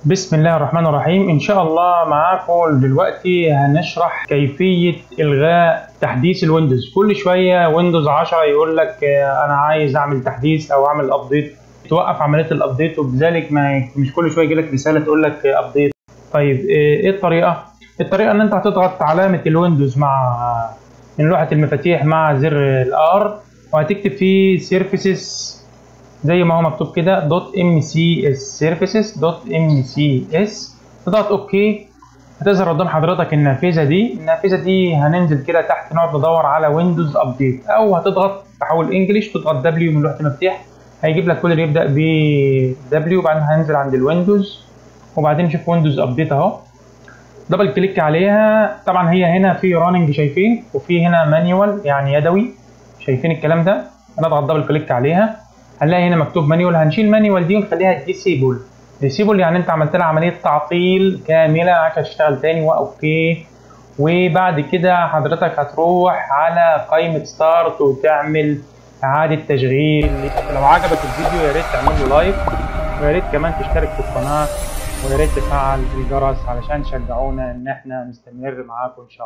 بسم الله الرحمن الرحيم ان شاء الله معاكم دلوقتي هنشرح كيفيه الغاء تحديث الويندوز كل شويه ويندوز 10 يقول لك آه، انا عايز اعمل تحديث او اعمل ابديت توقف عمليه الابديت وبذلك ما مش كل شويه يجي لك رساله تقول لك ابديت طيب آه، ايه الطريقه الطريقه ان انت هتضغط علامه الويندوز مع من لوحه المفاتيح مع زر الار وهتكتب فيه سيرفيسز زي ما هو مكتوب كده دوت ام سي اس سيرفيسز دوت ام سي اس تضغط اوكي هتظهر قدام حضرتك النافذه دي النافذه دي هننزل كده تحت نقعد ندور على ويندوز ابديت او هتضغط تحول انجلش تضغط دبليو من لوحه المفتاح هيجيب لك كل اللي يبدا ب دبليو وبعدين هننزل عند الويندوز وبعدين نشوف ويندوز ابديت اهو دبل كليك عليها طبعا هي هنا في راننج شايفين وفي هنا مانيوال يعني يدوي شايفين الكلام ده هنضغط دبل كليك عليها هنلاقي هنا مكتوب مانيوال هنشيل مانيوال دي ونخليها ديسيبل ديسيبل يعني انت عملت لها عمليه تعطيل كامله عشان تشتغل تاني واوكي وبعد كده حضرتك هتروح على قائمه ستارت وتعمل اعاده تشغيل لو عجبك الفيديو يا ريت تعمل له لايك ويا ريت كمان تشترك في القناه ويا ريت تفعل الجرس علشان تشجعونا ان احنا نستمر معاكم ان شاء الله